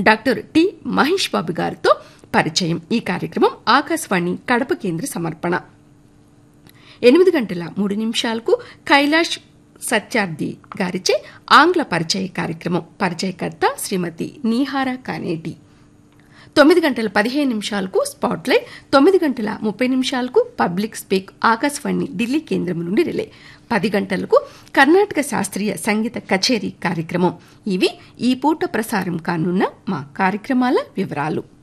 doctor T Mahesh బాబు గారితో పరిచయం ఈ కార్యక్రమం ఆకాశవాణి కడప కేంద్ర సమర్పణ ఎనిమిది గంటల మూడు నిమిషాలకు కైలాష్ సత్యార్థి గారిచే ఆంగ్ల పరిచయ కార్యక్రమం పరిచయకర్త శ్రీమతి నీహారా కానేటి తొమ్మిది గంటల పదిహేను నిమిషాలకు స్పాట్లైట్ తొమ్మిది గంటల ముప్పై నిమిషాలకు పబ్లిక్ స్పీక్ ఆకాశవాణి ఢిల్లీ కేంద్రం నుండి రిలే పది గంటలకు కర్ణాటక శాస్త్రీయ సంగీత కచేరీ కార్యక్రమం ఇవి ఈ పూట ప్రసారం కానున్న మా కార్యక్రమాల వివరాలు